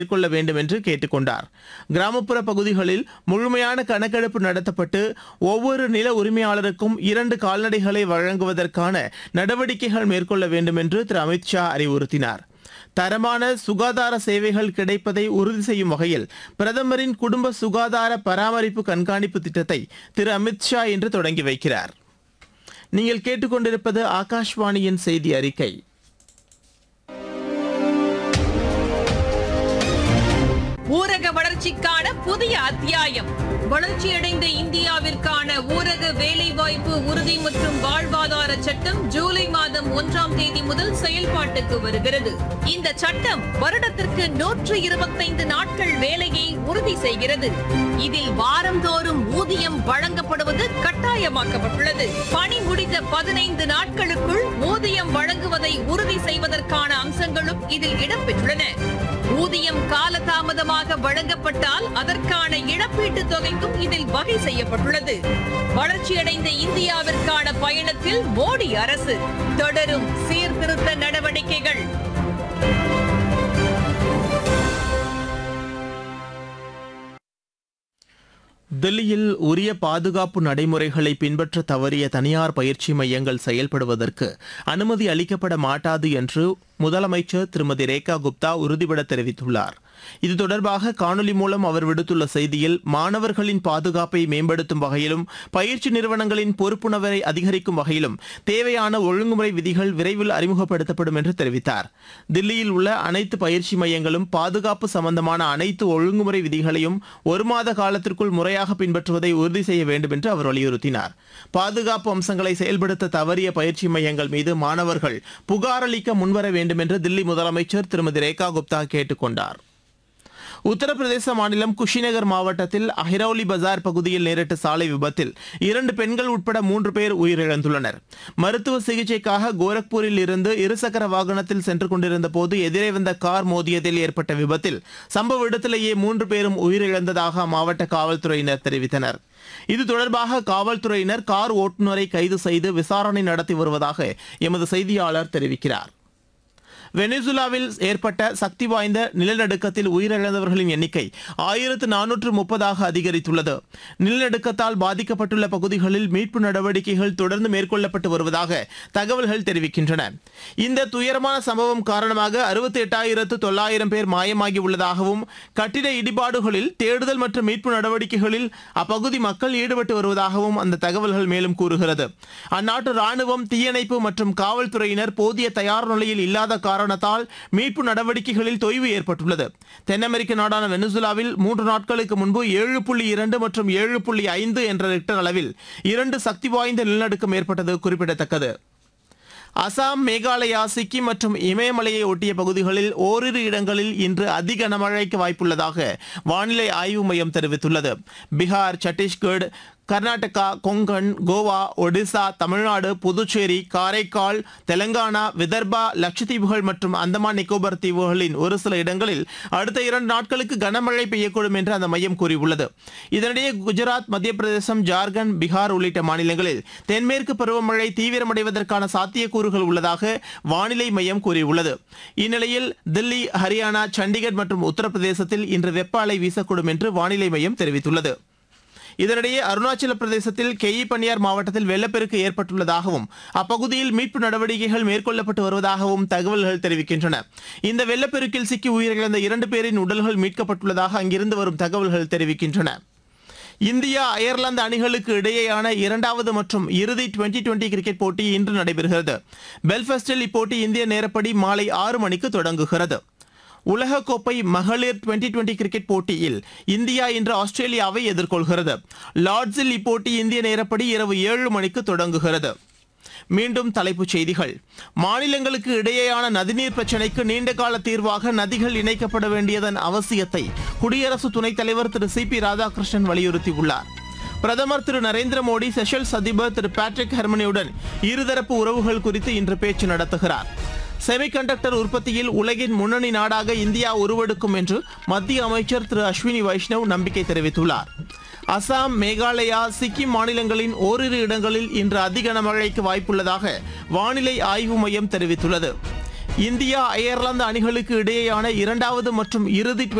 மேற்கொள்ள வேண்டும் என்று கேட்டுக்கொண்டார் கிராமப்புற பகுதிகளில் முழுமையான கணக்கெடுப்பு நடத்தப்பட்டு ஒவ்வொரு நில உரிமையாளருக்கும் இரண்டு கால்நடைகளை வழங்குவதற்கான நடவடிக்கைகள் மேற்கொள்ள வேண்டும் என்று திரு அமித்ஷா அறிவுறுத்தினார் தரமான சுகாதார சேவைகள் கிடைப்பதை உறுதி செய்யும் வகையில் பிரதமரின் குடும்ப சுகாதார பராமரிப்பு கண்காணிப்பு திட்டத்தை திரு அமித்ஷா இன்று தொடங்கி வைக்கிறார் நீங்கள் கேட்டுக்கொண்டிருப்பது ஆகாஷ்வாணியின் செய்தி அறிக்கை ஊரக வளர்ச்சிக்கான புதிய அத்தியாயம் வளர்ச்சியடைந்த இந்தியாவிற்கான ஊரக வேலைவாய்ப்பு உறுதி மற்றும் வாழ்வாதார சட்டம் ஜூலை மாதம் ஒன்றாம் தேதி முதல் செயல்பாட்டுக்கு வருகிறது இந்த சட்டம் வருடத்திற்கு நூற்று இருபத்தைந்து நாட்கள் வேலையை உறுதி செய்கிறது இதில் வாரந்தோறும் ஊதியம் வழங்கப்படுவது கட்டாயமாக்கப்பட்டுள்ளது பணி முடிந்த பதினைந்து நாட்களுக்குள் ஊதியம் வழங்குவதை உறுதி செய்வதற்கான அம்சங்களும் இதில் இடம்பெற்றுள்ளன ஊதியம் காலதாமதமாக வழங்கப்பட்டால் அதற்கான இழப்பீட்டுத் தொகைக்கும் இதில் வகை செய்யப்பட்டுள்ளது வளர்ச்சியடைந்த இந்தியாவிற்கான பயணத்தில் மோடி அரசு தொடரும் சீர்திருத்த நடவடிக்கைகள் தில்லியில் உரிய பாதுகாப்பு நடைமுறைகளை பின்பற்ற தவறிய தனியார் பயிற்சி மையங்கள் செயல்படுவதற்கு அனுமதி அளிக்கப்பட மாட்டாது என்று முதலமைச்சர் திருமதி ரேகா குப்தா உறுதிபட தெரிவித்துள்ளார் இது தொடர்பாக காணொலி மூலம் அவர் விடுத்துள்ள செய்தியில் மாணவர்களின் பாதுகாப்பை மேம்படுத்தும் வகையிலும் பயிற்சி நிறுவனங்களின் பொறுப்புணர்வை அதிகரிக்கும் வகையிலும் தேவையான ஒழுங்குமுறை விதிகள் விரைவில் அறிமுகப்படுத்தப்படும் என்று தெரிவித்தார் தில்லியில் உள்ள அனைத்து பயிற்சி மையங்களும் பாதுகாப்பு சம்பந்தமான அனைத்து ஒழுங்குமுறை விதிகளையும் ஒரு மாத காலத்திற்குள் முறையாக பின்பற்றுவதை உறுதி செய்ய வேண்டும் என்று அவர் வலியுறுத்தினார் பாதுகாப்பு அம்சங்களை செயல்படுத்த தவறிய பயிற்சி மையங்கள் மீது மாணவர்கள் புகார் அளிக்க முன்வர வேண்டும் என்று தில்லி முதலமைச்சர் திருமதி ரேகா குப்தா கேட்டுக் கொண்டார் உத்தரப்பிரதேச மாநிலம் குஷிநகர் மாவட்டத்தில் அஹிரௌலி பஜார் பகுதியில் நேரிட்ட சாலை விபத்தில் இரண்டு பெண்கள் உட்பட மூன்று பேர் உயிரிழந்துள்ளனர் மருத்துவ சிகிச்சைக்காக கோரக்பூரில் இருந்து இருசக்கர வாகனத்தில் சென்று கொண்டிருந்த போது எதிரே வந்த கார் மோதியதில் ஏற்பட்ட விபத்தில் சம்பவ இடத்திலேயே மூன்று பேரும் உயிரிழந்ததாக அம்மாவட்ட காவல்துறையினர் தெரிவித்தனர் இது தொடர்பாக காவல்துறையினர் கார் ஓட்டுநரை கைது செய்து விசாரணை நடத்தி வருவதாக எமது செய்தியாளர் தெரிவிக்கிறார் வெனிசுலாவில் ஏற்பட்ட சக்தி வாய்ந்த நிலநடுக்கத்தில் உயிரிழந்தவர்களின் எண்ணிக்கை ஆயிரத்து நானூற்று முப்பதாக அதிகரித்துள்ளது நிலநடுக்கத்தால் பாதிக்கப்பட்டுள்ள பகுதிகளில் மீட்பு நடவடிக்கைகள் தொடர்ந்து மேற்கொள்ளப்பட்டு வருவதாக தகவல்கள் தெரிவிக்கின்றன இந்த துயரமான சம்பவம் காரணமாக அறுபத்தி எட்டாயிரத்து தொள்ளாயிரம் பேர் மாயமாகி உள்ளதாகவும் கட்டிட இடிபாடுகளில் தேடுதல் மற்றும் மீட்பு நடவடிக்கைகளில் அப்பகுதி மக்கள் ஈடுபட்டு வருவதாகவும் அந்த தகவல்கள் மேலும் கூறுகிறது அந்நாட்டு ராணுவம் தீயணைப்பு மற்றும் காவல்துறையினர் போதிய தயார் நிலையில் இல்லாத காரணத்தால் மீட்பு நடவடிக்கைகளில் தொய்வு ஏற்பட்டுள்ளது தென் அமெரிக்க நாடான வெனிசுலாவில் மூன்று நாட்களுக்கு முன்பு ஏழு புள்ளி இரண்டு மற்றும் ஏழு புள்ளி ஐந்து என்ற ரிக்டர் அளவில் இரண்டு சக்தி வாய்ந்த நிலநடுக்கம் ஏற்பட்டது குறிப்பிடத்தக்கது அசாம் மேகாலயா சிக்கிம் மற்றும் இமயமலையை ஒட்டிய பகுதிகளில் ஓரிரு இடங்களில் இன்று அதி கனமழைக்கு வாய்ப்புள்ளதாக வானிலை ஆய்வு மையம் தெரிவித்துள்ளது பீகார் சத்தீஸ்கர் கர்நாடகா கொங்கன் கோவா ஒடிசா தமிழ்நாடு புதுச்சேரி காரைக்கால் தெலங்கானா விதர்பா லட்சத்தீவுகள் மற்றும் அந்தமான் நிக்கோபார் தீவுகளின் ஒரு சில இடங்களில் அடுத்த இரண்டு நாட்களுக்கு கனமழை பெய்யக்கூடும் என்று அந்த மையம் கூறியுள்ளது இதனிடையே குஜராத் மத்திய பிரதேசம் ஜார்க்கண்ட் பீகார் உள்ளிட்ட மாநிலங்களில் தென்மேற்கு பருவமழை தீவிரமடைவதற்கான சாத்தியக்கூறுகள் உள்ளதாக வானிலை மையம் கூறியுள்ளது இந்நிலையில் தில்லி ஹரியானா சண்டிகர் மற்றும் உத்தரப்பிரதேசத்தில் இன்று வெப்ப அலை வீசக்கூடும் என்று வானிலை மையம் தெரிவித்துள்ளது இதனிடையே அருணாச்சல பிரதேசத்தில் கெயி பனியார் மாவட்டத்தில் வெள்ளப்பெருக்கு ஏற்பட்டுள்ளதாகவும் அப்பகுதியில் மீட்பு நடவடிக்கைகள் மேற்கொள்ளப்பட்டு வருவதாகவும் தகவல்கள் தெரிவிக்கின்றன இந்த வெள்ளப்பெருக்கில் சிக்கி உயிரிழந்த இரண்டு பேரின் உடல்கள் மீட்கப்பட்டுள்ளதாக அங்கிருந்து வரும் தகவல்கள் தெரிவிக்கின்றன இந்தியா அயர்லாந்து அணிகளுக்கு இடையேயான இரண்டாவது மற்றும் இறுதி டுவெண்டி டுவெண்டி கிரிக்கெட் போட்டி இன்று நடைபெறுகிறது பெல்ஃபாஸ்டில் இப்போட்டி இந்திய நேரப்படி மாலை ஆறு மணிக்கு தொடங்குகிறது உலகக்கோப்பை மகளிர் டுவெண்டி டுவெண்டி கிரிக்கெட் போட்டியில் இந்தியா இன்று ஆஸ்திரேலியாவை எதிர்கொள்கிறது லார்ட்ஸில் இப்போட்டி இந்திய நேரப்படி இரவு ஏழு மணிக்கு தொடங்குகிறது மீண்டும் தலைப்புச் செய்திகள் மாநிலங்களுக்கு இடையேயான நதிநீர் பிரச்சினைக்கு நீண்டகால தீர்வாக நதிகள் இணைக்கப்பட வேண்டியதன் அவசியத்தை குடியரசு துணைத் தலைவர் திரு சி பி ராதாகிருஷ்ணன் வலியுறுத்தியுள்ளார் பிரதமர் திரு நரேந்திர மோடி செஷல்ஸ் அதிபர் திரு பேட்ரிக் ஹெர்மனியுடன் இருதரப்பு உறவுகள் குறித்து இன்று பேச்சு நடத்துகிறார் செமிகண்டக்டர் உற்பத்தியில் உலகின் முன்னணி நாடாக இந்தியா உருவெடுக்கும் என்று மத்திய அமைச்சர் திரு அஸ்வினி வைஷ்ணவ் நம்பிக்கை தெரிவித்துள்ளார் அசாம் மேகாலயா சிக்கிம் மாநிலங்களின் ஓரிரு இடங்களில் இன்று அதிக கனமழைக்கு வாய்ப்புள்ளதாக வானிலை ஆய்வு மையம் தெரிவித்துள்ளது இந்தியா அயர்லாந்து அணிகளுக்கு இடையேயான இரண்டாவது மற்றும் இறுதி